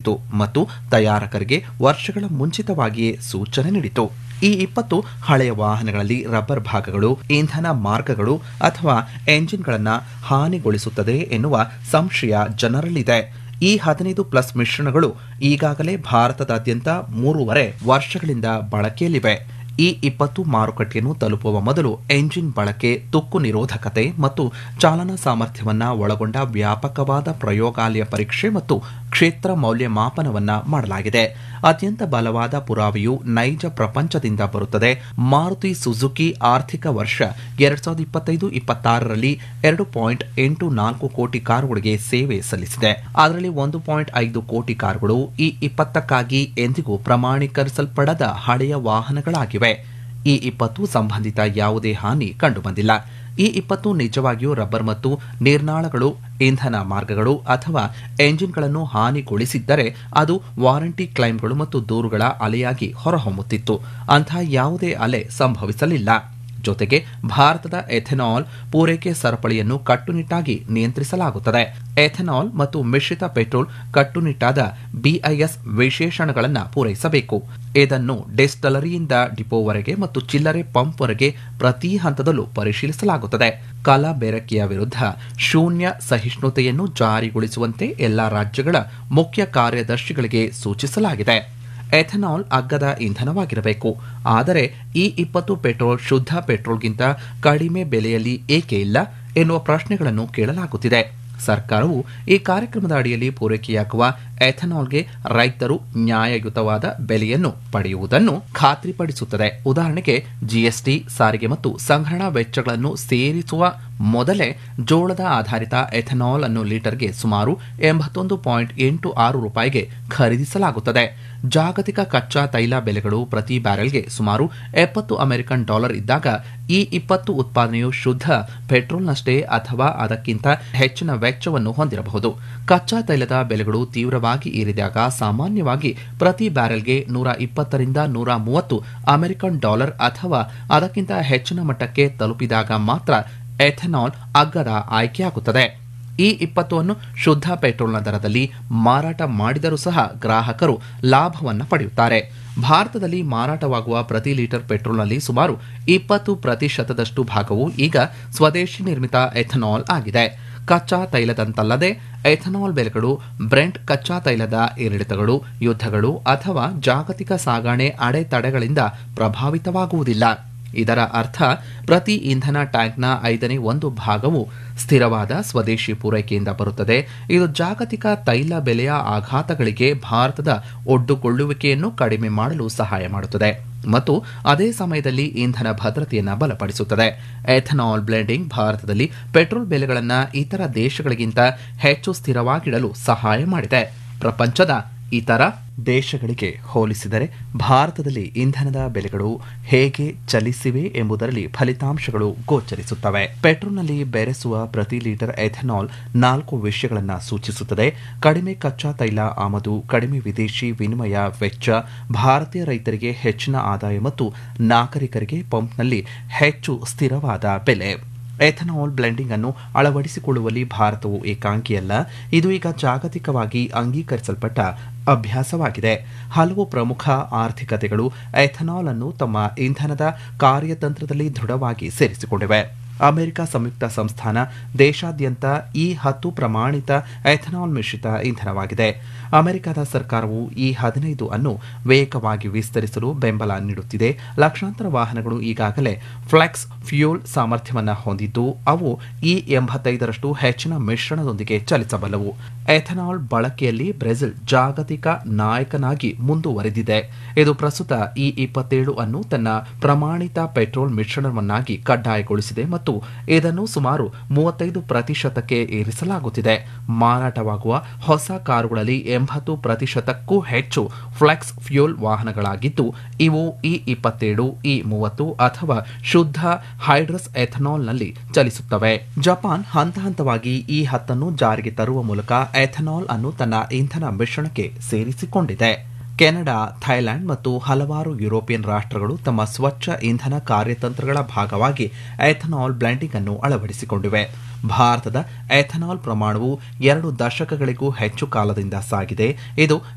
ಸೂಚಿಸಿತು ಮತ್ತು ತಯಾರಕರಿಗೆ ವರ್ಷಗಳ ಮುಂಚಿತವಾಗಿಯೇ ಸೂಚನೆ ನೀಡಿತು ಈ ಇಪ್ಪತ್ತು ಹಳೆಯ ವಾಹನಗಳಲ್ಲಿ ರಬ್ಬರ್ ಭಾಗಗಳು ಇಂಧನ ಮಾರ್ಗಗಳು ಅಥವಾ ಎಂಜಿನ್ಗಳನ್ನು ಹಾನಿಗೊಳಿಸುತ್ತದೆ ಎನ್ನುವ ಸಂಶಯ ಜನರಲ್ಲಿದೆ ಈ ಹದಿನೈದು ಪ್ಲಸ್ ಮಿಶ್ರಣಗಳು ಈಗಾಗಲೇ ಭಾರತದಾದ್ಯಂತ ಮೂರುವರೆ ವರ್ಷಗಳಿಂದ ಬಳಕೆಯಲ್ಲಿವೆ ಈ ಇಪ್ಪತ್ತು ಮಾರುಕಟ್ಟೆಯನ್ನು ತಲುಪುವ ಮೊದಲು ಎಂಜಿನ್ ಬಳಕೆ ತುಕ್ಕು ನಿರೋಧಕತೆ ಮತ್ತು ಚಾಲನಾ ಸಾಮರ್ಥ್ಯವನ್ನ ಒಳಗೊಂಡ ವ್ಯಾಪಕವಾದ ಪ್ರಯೋಗಾಲಯ ಪರೀಕ್ಷೆ ಮತ್ತು ಕ್ಷೇತ್ರ ಮೌಲ್ಯಮಾಪನವನ್ನ ಮಾಡಲಾಗಿದೆ ಅತ್ಯಂತ ಬಲವಾದ ಪುರಾವೆಯು ನೈಜ ಪ್ರಪಂಚದಿಂದ ಬರುತ್ತದೆ ಮಾರುತಿ ಸುಜುಕಿ ಆರ್ಥಿಕ ವರ್ಷ ಎರಡ್ ಸಾವಿರದ ಇಪ್ಪತ್ತೈದು ಇಪ್ಪತ್ತಾರರಲ್ಲಿ ಎರಡು ಪಾಯಿಂಟ್ ಎಂಟು ನಾಲ್ಕು ಕೋಟಿ ಕಾರುಗಳಿಗೆ ಸೇವೆ ಸಲ್ಲಿಸಿದೆ ಅದರಲ್ಲಿ ಒಂದು ಪಾಯಿಂಟ್ ಐದು ಕೋಟಿ ಕಾರುಗಳು ಈ ಇಪ್ಪತ್ತಕ್ಕಾಗಿ ಎಂದಿಗೂ ಪ್ರಮಾಣೀಕರಿಸಲ್ಪಡದ ಹಳೆಯ ವಾಹನಗಳಾಗಿವೆ ಈ ಇಪ್ಪತ್ತು ಸಂಬಂಧಿತ ಯಾವುದೇ ಹಾನಿ ಕಂಡುಬಂದಿಲ್ಲ ಈ ಇಪ್ಪತ್ತು ನಿಜವಾಗಿಯೂ ರಬ್ಬರ್ ಮತ್ತು ನಿರ್ನಾಳಗಳು ಇಂಧನ ಮಾರ್ಗಗಳು ಅಥವಾ ಎಂಜಿನ್ಗಳನ್ನು ಹಾನಿಗೊಳಿಸಿದ್ದರೆ ಅದು ವಾರಂಟಿ ಕ್ಲೈಮ್ಗಳು ಮತ್ತು ದೂರುಗಳ ಅಲೆಯಾಗಿ ಹೊರಹೊಮ್ಮುತ್ತಿತ್ತು ಅಂತಹ ಯಾವುದೇ ಅಲೆ ಸಂಭವಿಸಲಿಲ್ಲ ಜೊತೆಗೆ ಭಾರತದ ಎಥೆನಾಲ್ ಪೂರೈಕೆ ಸರಪಳಿಯನ್ನು ಕಟ್ಟುನಿಟ್ಟಾಗಿ ನಿಯಂತ್ರಿಸಲಾಗುತ್ತದೆ ಎಥೆನಾಲ್ ಮತ್ತು ಮಿಶ್ರಿತ ಪೆಟ್ರೋಲ್ ಕಟ್ಟುನಿಟ್ಟಾದ ಬಿಐಎಸ್ ವಿಶೇಷಣಗಳನ್ನು ಪೂರೈಸಬೇಕು ಇದನ್ನು ಡಿಸ್ಟಲರಿಯಿಂದ ಡಿಪೋವರೆಗೆ ಮತ್ತು ಚಿಲ್ಲರೆ ಪಂಪ್ವರೆಗೆ ಪ್ರತಿ ಹಂತದಲ್ಲೂ ಪರಿಶೀಲಿಸಲಾಗುತ್ತದೆ ಕಲಬೆರಕೆಯ ವಿರುದ್ಧ ಶೂನ್ಯ ಸಹಿಷ್ಣುತೆಯನ್ನು ಜಾರಿಗೊಳಿಸುವಂತೆ ಎಲ್ಲಾ ರಾಜ್ಯಗಳ ಮುಖ್ಯ ಕಾರ್ಯದರ್ಶಿಗಳಿಗೆ ಸೂಚಿಸಲಾಗಿದೆ ಎಥೆನಾಲ್ ಅಗ್ಗದ ಇಂಧನವಾಗಿರಬೇಕು ಆದರೆ ಈ ಇಪ್ಪತ್ತು ಪೆಟ್ರೋಲ್ ಶುದ್ಧ ಪೆಟ್ರೋಲ್ಗಿಂತ ಕಡಿಮೆ ಬೆಲೆಯಲ್ಲಿ ಏಕೆ ಇಲ್ಲ ಎನ್ನುವ ಪ್ರಶ್ನೆಗಳನ್ನು ಕೇಳಲಾಗುತ್ತಿದೆ ಸರ್ಕಾರವು ಈ ಕಾರ್ಯಕ್ರಮದ ಅಡಿಯಲ್ಲಿ ಪೂರೈಕೆಯಾಗುವ ಎಥೆನಾಲ್ಗೆ ರೈತರು ನ್ಯಾಯಯುತವಾದ ಬೆಲೆಯನ್ನು ಪಡೆಯುವುದನ್ನು ಖಾತ್ರಿಪಡಿಸುತ್ತದೆ ಉದಾಹರಣೆಗೆ ಜಿಎಸ್ಟಿ ಸಾರಿಗೆ ಮತ್ತು ಸಂಗ್ರಹಣಾ ವೆಚ್ಚಗಳನ್ನು ಸೇರಿಸುವ ಮೊದಲೇ ಜೋಳದ ಆಧಾರಿತ ಎಥೆನಾಲ್ ಅನ್ನು ಲೀಟರ್ಗೆ ಸುಮಾರು ಎಂಬತ್ತೊಂದು ಪಾಯಿಂಟ್ ಎಂಟು ಆರು ರೂಪಾಯಿಗೆ ಖರೀದಿಸಲಾಗುತ್ತದೆ ಜಾಗತಿಕ ಕಚ್ಚಾ ತೈಲ ಬೆಲೆಗಳು ಪ್ರತಿ ಬ್ಯಾರೆಲ್ಗೆ ಸುಮಾರು ಎಪ್ಪತ್ತು ಅಮೆರಿಕನ್ ಡಾಲರ್ ಇದ್ದಾಗ ಈ ಇಪ್ಪತ್ತು ಉತ್ಪಾದನೆಯು ಶುದ್ಧ ಪೆಟ್ರೋಲ್ನಷ್ಟೇ ಅಥವಾ ಅದಕ್ಕಿಂತ ಹೆಚ್ಚಿನ ವೆಚ್ಚವನ್ನು ಹೊಂದಿರಬಹುದು ಕಚ್ಚಾ ತೈಲದ ಬೆಲೆಗಳು ತೀವ್ರವಾಗಿ ಏರಿದಾಗ ಸಾಮಾನ್ಯವಾಗಿ ಪ್ರತಿ ಬ್ಯಾರೆಲ್ಗೆ ನೂರ ಇಪ್ಪತ್ತರಿಂದ ನೂರ ಮೂವತ್ತು ಅಮೆರಿಕನ್ ಡಾಲರ್ ಅಥವಾ ಅದಕ್ಕಿಂತ ಹೆಚ್ಚಿನ ಮಟ್ಟಕ್ಕೆ ತಲುಪಿದಾಗ ಮಾತ್ರ ಎಥೆನಾಲ್ ಅಗ್ಗದ ಆಯ್ಕೆಯಾಗುತ್ತದೆ ಈ ಇಪ್ಪತ್ತನ್ನು ಶುದ್ಧ ಪೆಟ್ರೋಲ್ನ ದರದಲ್ಲಿ ಮಾರಾಟ ಮಾಡಿದರೂ ಸಹ ಗ್ರಾಹಕರು ಲಾಭವನ್ನು ಪಡೆಯುತ್ತಾರೆ ಭಾರತದಲ್ಲಿ ಮಾರಾಟವಾಗುವ ಪ್ರತಿ ಲೀಟರ್ ಪೆಟ್ರೋಲ್ನಲ್ಲಿ ಸುಮಾರು ಇಪ್ಪತ್ತು ಪ್ರತಿಶತದಷ್ಟು ಭಾಗವು ಈಗ ಸ್ವದೇಶಿ ನಿರ್ಮಿತ ಎಥನಾಲ್ ಆಗಿದೆ ಕಚ್ಚಾ ತೈಲದಂತಲ್ಲದೆ ಎಥನಾಲ್ ಬೆಲೆಗಳು ಬ್ರೆಂಟ್ ಕಚ್ಚಾ ತೈಲದ ಏರಿಳಿತಗಳು ಯುದ್ಧಗಳು ಅಥವಾ ಜಾಗತಿಕ ಸಾಗಣೆ ಅಡೆತಡೆಗಳಿಂದ ಪ್ರಭಾವಿತವಾಗುವುದಿಲ್ಲ ಇದರ ಅರ್ಥ ಪ್ರತಿ ಇಂಧನ ಟ್ಯಾಂಕ್ನ ಐದನೇ ಒಂದು ಭಾಗವು ಸ್ಥಿರವಾದ ಸ್ವದೇಶಿ ಪೂರೈಕೆಯಿಂದ ಬರುತ್ತದೆ ಇದು ಜಾಗತಿಕ ತೈಲ ಬೆಲೆಯ ಆಘಾತಗಳಿಗೆ ಭಾರತದ ಒಡ್ಡುಕೊಳ್ಳುವಿಕೆಯನ್ನು ಕಡಿಮೆ ಮಾಡಲು ಸಹಾಯ ಮಾಡುತ್ತದೆ ಮತ್ತು ಅದೇ ಸಮಯದಲ್ಲಿ ಇಂಧನ ಭದ್ರತೆಯನ್ನು ಬಲಪಡಿಸುತ್ತದೆ ಎಥನಾಲ್ ಬ್ಲೆಂಡಿಂಗ್ ಭಾರತದಲ್ಲಿ ಪೆಟ್ರೋಲ್ ಬೆಲೆಗಳನ್ನು ಇತರ ದೇಶಗಳಿಗಿಂತ ಹೆಚ್ಚು ಸ್ಥಿರವಾಗಿಡಲು ಸಹಾಯ ಮಾಡಿದೆ ಪ್ರಪಂಚದ ಇತರ ದೇಶಗಳಿಗೆ ಹೋಲಿಸಿದರೆ ಭಾರತದಲ್ಲಿ ಇಂಧನದ ಬೆಲೆಗಳು ಹೇಗೆ ಚಲಿಸಿವೆ ಎಂಬುದರಲ್ಲಿ ಫಲಿತಾಂಶಗಳು ಗೋಚರಿಸುತ್ತವೆ ಪೆಟ್ರೋಲ್ನಲ್ಲಿ ಬೆರೆಸುವ ಪ್ರತಿ ಲೀಟರ್ ಎಥೆನಾಲ್ ನಾಲ್ಕು ವಿಷಯಗಳನ್ನು ಸೂಚಿಸುತ್ತದೆ ಕಡಿಮೆ ಕಚ್ಚಾ ತೈಲ ಆಮದು ಕಡಿಮೆ ವಿದೇಶಿ ವಿನಿಮಯ ವೆಚ್ಚ ಭಾರತೀಯ ರೈತರಿಗೆ ಹೆಚ್ಚಿನ ಆದಾಯ ಮತ್ತು ನಾಗರಿಕರಿಗೆ ಪಂಪ್ನಲ್ಲಿ ಹೆಚ್ಚು ಸ್ಥಿರವಾದ ಬೆಲೆ ಎಥನಾಲ್ ಬ್ಲೆಂಡಿಂಗ್ ಅನ್ನು ಅಳವಡಿಸಿಕೊಳ್ಳುವಲ್ಲಿ ಭಾರತವು ಏಕಾಂಗಿಯಲ್ಲ ಇದು ಈಗ ಜಾಗತಿಕವಾಗಿ ಅಂಗೀಕರಿಸಲ್ಪಟ್ಟ ಅಭ್ಯಾಸವಾಗಿದೆ ಹಲವು ಪ್ರಮುಖ ಆರ್ಥಿಕತೆಗಳು ಎಥನಾಲ್ ಅನ್ನು ತಮ್ಮ ಇಂಧನದ ಕಾರ್ಯತಂತ್ರದಲ್ಲಿ ದೃಢವಾಗಿ ಸೇರಿಸಿಕೊಂಡಿವೆ ಅಮೆರಿಕ ಸಂಯುಕ್ತ ಸಂಸ್ಥಾನ ದೇಶಾದ್ಯಂತ ಈ ಹತ್ತು ಪ್ರಮಾಣಿತ ಎಥನಾಲ್ ಮಿಶ್ರಿತ ಇಂಧನವಾಗಿದೆ ಅಮೆರಿಕದ ಸರ್ಕಾರವು ಈ ಹದಿನೈದು ಅನ್ನು ವೇಗವಾಗಿ ವಿಸ್ತರಿಸಲು ಬೆಂಬಲ ನೀಡುತ್ತಿದೆ ಲಕ್ಷಾಂತರ ವಾಹನಗಳು ಈಗಾಗಲೇ ಫ್ಲೆಕ್ಸ್ ಫ್ಯೂಲ್ ಸಾಮರ್ಥ್ಯವನ್ನು ಹೊಂದಿದ್ದು ಅವು ಈ ಎಂಬತ್ತೈದರಷ್ಟು ಹೆಚ್ಚಿನ ಮಿಶ್ರಣದೊಂದಿಗೆ ಚಲಿಸಬಲ್ಲವು ಎಥನಾಲ್ ಬಳಕೆಯಲ್ಲಿ ಬ್ರೆಜಿಲ್ ಜಾಗತಿಕ ನಾಯಕನಾಗಿ ಮುಂದುವರೆದಿದೆ ಇದು ಪ್ರಸ್ತುತ ಈ ಇಪ್ಪತ್ತೇಳು ಅನ್ನು ತನ್ನ ಪ್ರಮಾಣಿತ ಪೆಟ್ರೋಲ್ ಮಿಶ್ರಣವನ್ನಾಗಿ ಕಡ್ಡಾಯಗೊಳಿಸಿದೆ ಮತ್ತು ಇದನ್ನು ಸುಮಾರು ಮೂವತ್ತೈದು ಪ್ರತಿಶತಕ್ಕೆ ಏರಿಸಲಾಗುತ್ತಿದೆ ಮಾರಾಟವಾಗುವ ಹೊಸ ಕಾರುಗಳಲ್ಲಿ ಎಂಬತ್ತು ಪ್ರತಿಶತಕ್ಕೂ ಹೆಚ್ಚು ಫ್ಲೆಕ್ಸ್ ಫ್ಯೂಲ್ ವಾಹನಗಳಾಗಿದ್ದು ಇವು ಈ ಇಪ್ಪತ್ತೇಳು ಈ ಮೂವತ್ತು ಅಥವಾ ಶುದ್ಧ ಹೈಡ್ರಸ್ ಎಥನಾಲ್ನಲ್ಲಿ ಚಲಿಸುತ್ತವೆ ಜಪಾನ್ ಹಂತ ಹಂತವಾಗಿ ಈ ಹತ್ತನ್ನು ಜಾರಿಗೆ ತರುವ ಮೂಲಕ ಎಥನಾಲ್ ಅನ್ನು ತನ್ನ ಇಂಧನ ಮಿಶ್ರಣಕ್ಕೆ ಸೇರಿಸಿಕೊಂಡಿದೆ ಕೆನಡಾ ಥೈಲ್ಯಾಂಡ್ ಮತ್ತು ಹಲವಾರು ಯುರೋಪಿಯನ್ ರಾಷ್ಟ್ರಗಳು ತಮ್ಮ ಸ್ವಚ್ಛ ಇಂಧನ ಕಾರ್ಯತಂತ್ರಗಳ ಭಾಗವಾಗಿ ಎಥನಾಲ್ ಬ್ಲೆಂಡಿಂಗ್ ಅನ್ನು ಅಳವಡಿಸಿಕೊಂಡಿವೆ ಭಾರತದ ಎಥನಾಲ್ ಪ್ರಮಾಣವು ಎರಡು ದಶಕಗಳಿಗೂ ಹೆಚ್ಚು ಕಾಲದಿಂದ ಸಾಗಿದೆ ಇದು